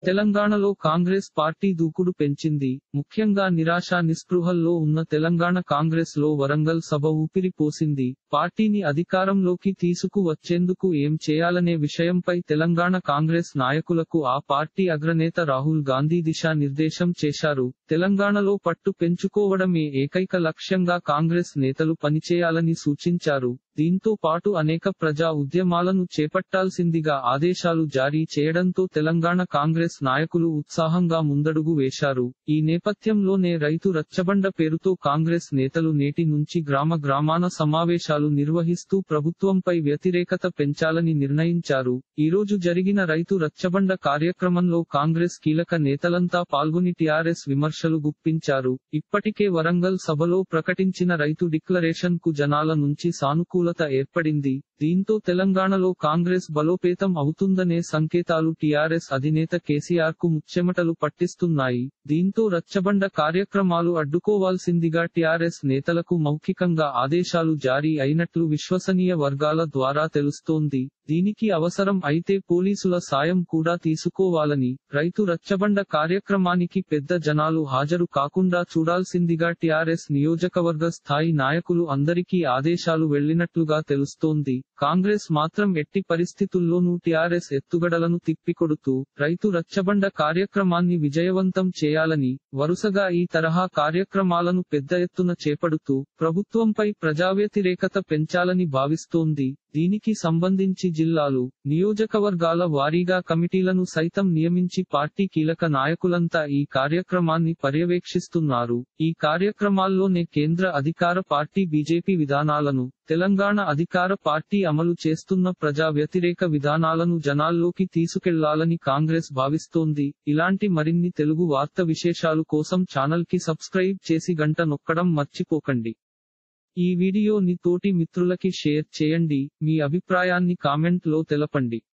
తెలంగాణలో కాంగ్రెస్ పార్టీ దూకుడు పెంచింది ముఖ్యంగా నిరాశ నిస్పృహల్లో ఉన్న తెలంగాణ కాంగ్రెస్ లో వరంగల్ సభ ఊపిరి పోసింది పార్టీని అధికారంలోకి తీసుకు వచ్చేందుకు ఏం చేయాలనే విషయంపై తెలంగాణ కాంగ్రెస్ నాయకులకు ఆ పార్టీ అగ్రనేత రాహుల్ గాంధీ దిశా నిర్దేశం చేశారు తెలంగాణలో పట్టు పెంచుకోవడమే ఏకైక లక్ష్యంగా కాంగ్రెస్ నేతలు పనిచేయాలని సూచించారు దీంతో పాటు అనేక ప్రజా ఉద్యమాలను చేపట్టాల్సిందిగా ఆదేశాలు జారీ చేయడంతో తెలంగాణ కాంగ్రెస్ నాయకులు ఉత్సాహంగా ముందడుగు వేశారు ఈ నేపథ్యంలోనే రైతు రచ్చబండ పేరుతో కాంగ్రెస్ నేతలు నేటి నుంచి గ్రామ గ్రామాన సమావేశాలు నిర్వహిస్తూ ప్రభుత్వంపై వ్యతిరేకత పెంచాలని నిర్ణయించారు ఈ రోజు జరిగిన రైతు రచ్చబండ కార్యక్రమంలో కాంగ్రెస్ కీలక నేతలంతా పాల్గొని టిఆర్ఎస్ విమర్శలు గుప్పించారు ఇప్పటికే వరంగల్ సభలో ప్రకటించిన రైతు డిక్లరేషన్ కు జనాల నుంచి సానుకూల సానుకూలత ఏర్పడింది దీంతో తెలంగాణలో కాంగ్రెస్ బలోపేతం అవుతుందనే సంకేతాలు టీఆర్ఎస్ అధినేత కేసీఆర్ కు ముచ్చెమటలు పట్టిస్తున్నాయి దీంతో రచ్చబండ కార్యక్రమాలు అడ్డుకోవాల్సిందిగా టీఆర్ఎస్ నేతలకు మౌఖికంగా ఆదేశాలు జారీ అయినట్లు విశ్వసనీయ వర్గాల ద్వారా తెలుస్తోంది దీనికి అవసరం అయితే పోలీసుల సాయం కూడా తీసుకోవాలని రైతు రచ్చబండ కార్యక్రమానికి పెద్ద జనాలు హాజరు కాకుండా చూడాల్సిందిగా టిఆర్ఎస్ నియోజకవర్గ స్థాయి నాయకులు అందరికీ ఆదేశాలు వెళ్లినట్లుగా తెలుస్తోంది కాంగ్రెస్ మాత్రం ఎట్టి పరిస్థితుల్లోనూ టిఆర్ఎస్ ఎత్తుగడలను తిప్పికొడుతూ రైతు రచ్చబండ కార్యక్రమాన్ని విజయవంతం చేయాలని వరుసగా ఈ తరహా కార్యక్రమాలను పెద్ద ఎత్తున చేపడుతూ ప్రభుత్వంపై ప్రజావ్యతిరేకత పెంచాలని భావిస్తోంది దీనికి సంబంధించి జిల్లాలు నియోజకవర్గాల వారీగా కమిటీలను సైతం నియమించి పార్టీ కీలక నాయకులంతా ఈ కార్యక్రమాన్ని పర్యవేక్షిస్తున్నారు ఈ కార్యక్రమాల్లోనే కేంద్ర అధికార పార్టీ బీజేపీ విధానాలను తెలంగాణ అధికార పార్టీ అమలు చేస్తున్న ప్రజా వ్యతిరేక విధానాలను జనాల్లోకి తీసుకెళ్లాలని కాంగ్రెస్ భావిస్తోంది ఇలాంటి మరిన్ని తెలుగు వార్త విశేషాలు కోసం ఛానల్ కి సబ్స్క్రైబ్ చేసి గంట నొక్కడం మర్చిపోకండి ఈ వీడియోని తోటి మిత్రులకి షేర్ చేయండి మీ అభిప్రాయాన్ని కామెంట్ లో తెలపండి